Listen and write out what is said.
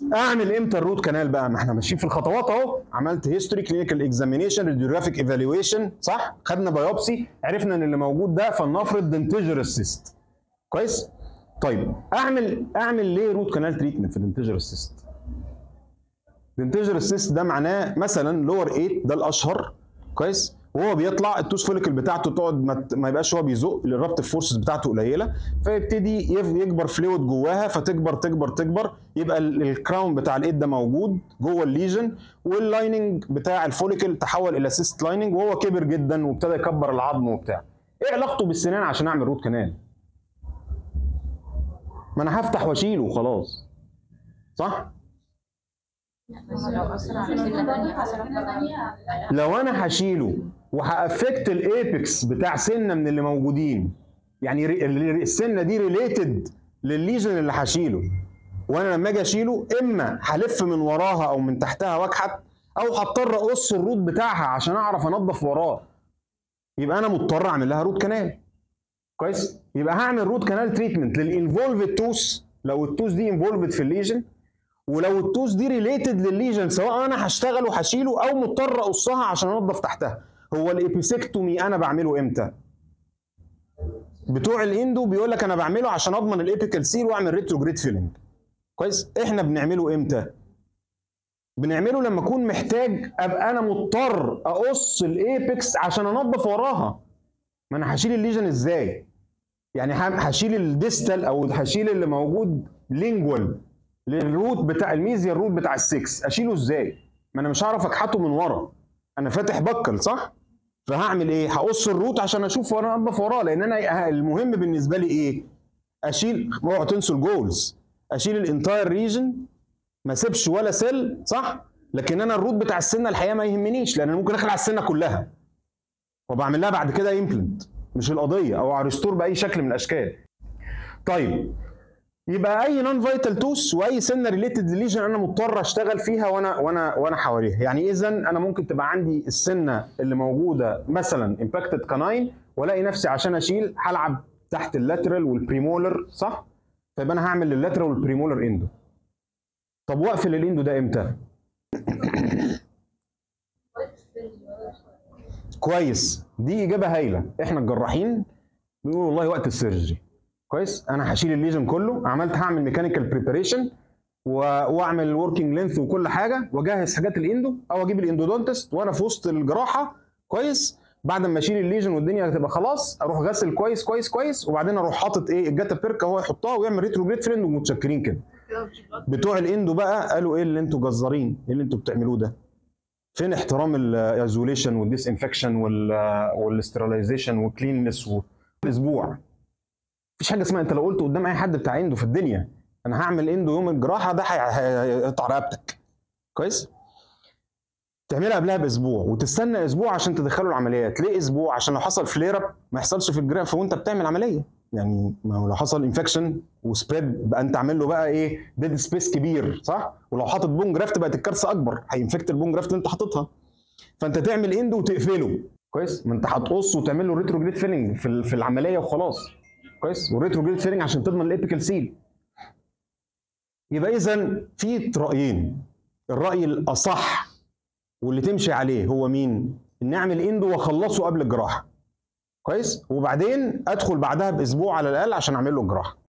اعمل امتى الروت كانال بقى ما احنا ماشيين في الخطوات اهو عملت هيستوري كلينيكال اكزامينيشن راديوجرافيك ايفالويشن صح خدنا بايوبسي عرفنا ان اللي موجود ده فلنفرض دنتجرس سيست كويس طيب اعمل اعمل ليه روت كانال تريتمنت في دنتجرس سيست دنتجرس سيست ده معناه مثلا لور 8 ده الاشهر كويس وهو بيطلع التوس فوليكل بتاعته تقعد ما, ت- ما يبقاش هو بيزق الربط فورسز بتاعته قليله فيبتدي يف- يكبر فلويد جواها فتكبر تكبر تكبر يبقى ال- الكراون بتاع الايد ده موجود جوه الليجن واللايننج بتاع الفوليكل تحول الى سيست لايننج وهو كبر جدا وابتدى يكبر العظم وبتاع ايه علاقته بالسنان عشان اعمل روت كانال ما انا هفتح واشيله وخلاص صح لو انا هشيله وهافكت الايبكس بتاع سنه من اللي موجودين يعني ري- ال- السنه دي ريليتد للليجن اللي هشيله وانا لما اجي اشيله اما هلف من وراها او من تحتها واكحت او هضطر اقص الروت بتاعها عشان اعرف انضف وراه يبقى انا مضطر اعمل لها روت كانال كويس يبقى هعمل روت كانال تريتمنت للانفولفد توس لو التوس دي انفولفد في الليجن ولو التوس دي ريليتد للليجن سواء انا هشتغل وهشيله او مضطر اقصها عشان انضف تحتها هو الابيسكتومي انا بعمله امتى بتوع الاندو بيقول لك انا بعمله عشان اضمن الابيكال سيل واعمل ريتروجريد فيلنج كويس احنا بنعمله امتى بنعمله لما اكون محتاج ابقى انا مضطر اقص الايبكس عشان انضف وراها ما انا هشيل الليجن ازاي يعني ه- هشيل الديستال او هشيل اللي موجود لينجوال للروت بتاع الميزيا الروت بتاع السكس اشيله ازاي ما انا مش هعرف اكحته من ورا انا فاتح بكل صح فهعمل ايه هقص الروت عشان اشوف وانا انضف وراه لان انا المهم بالنسبه لي ايه اشيل اوعوا تنسوا الجولز اشيل الانتاير ريجن ما اسيبش ولا سيل صح لكن انا الروت بتاع السنه الحقيقه ما يهمنيش لان انا ممكن اخلع السنه كلها وبعمل لها بعد كده امبلنت مش القضيه او ريستور باي شكل من الاشكال طيب يبقى اي نون فايتال توس واي سنه ريليتد لليجن انا مضطر اشتغل فيها وانا وانا وانا حواليها يعني اذا انا ممكن تبقى عندي السنه اللي موجوده مثلا امباكتد كاناين والاقي نفسي عشان اشيل هلعب تحت اللاترال والبريمولر صح فيبقى انا هعمل اللاترال والبريمولر اندو طب واقفل الاندو ده امتى كويس دي اجابه هايله احنا الجراحين بنقول والله وقت السيرجري كويس انا هشيل الليجن كله عملت هعمل ميكانيكال بريباريشن واعمل وركينج لينث وكل حاجه واجهز حاجات الاندو او اجيب الاندودونتست وانا في وسط الجراحه كويس بعد ما اشيل الليجن والدنيا هتبقى خلاص اروح غسل كويس كويس كويس وبعدين اروح حاطط ايه الجاتا بيركا هو يحطها ويعمل ريتروجريد فريند ومتشكرين كده بتوع الاندو بقى قالوا ايه اللي انتوا جزارين ايه اللي انتوا بتعملوه ده فين احترام الايزوليشن والديس انفكشن والاسترلايزيشن والكليننس والاسبوع مفيش حاجه اسمها انت لو قلت قدام اي حد بتاع اندو في الدنيا انا هعمل اندو يوم الجراحه ده هي- هيقطع رقبتك كويس تعملها قبلها باسبوع وتستنى اسبوع عشان تدخله العمليات ليه اسبوع عشان لو حصل فلير اب ما يحصلش في الجراف وانت بتعمل عمليه يعني ما هو لو حصل انفكشن وسبريد بقى انت عامل له بقى ايه ديد سبيس كبير صح ولو حاطط بون جرافت بقت الكارثه اكبر هينفكت البون جرافت اللي انت حاططها فانت تعمل اندو وتقفله كويس ما انت هتقص وتعمل له ريتروجريد فيلنج في ال- في العمليه وخلاص كويس والريتروجريد فيلنج عشان تضمن الابيكال سيل يبقى اذا في رايين الراي الاصح واللي تمشي عليه هو مين؟ ان اعمل اندو واخلصه قبل الجراحه. كويس؟ وبعدين ادخل بعدها باسبوع على الاقل عشان اعمل له الجراحه.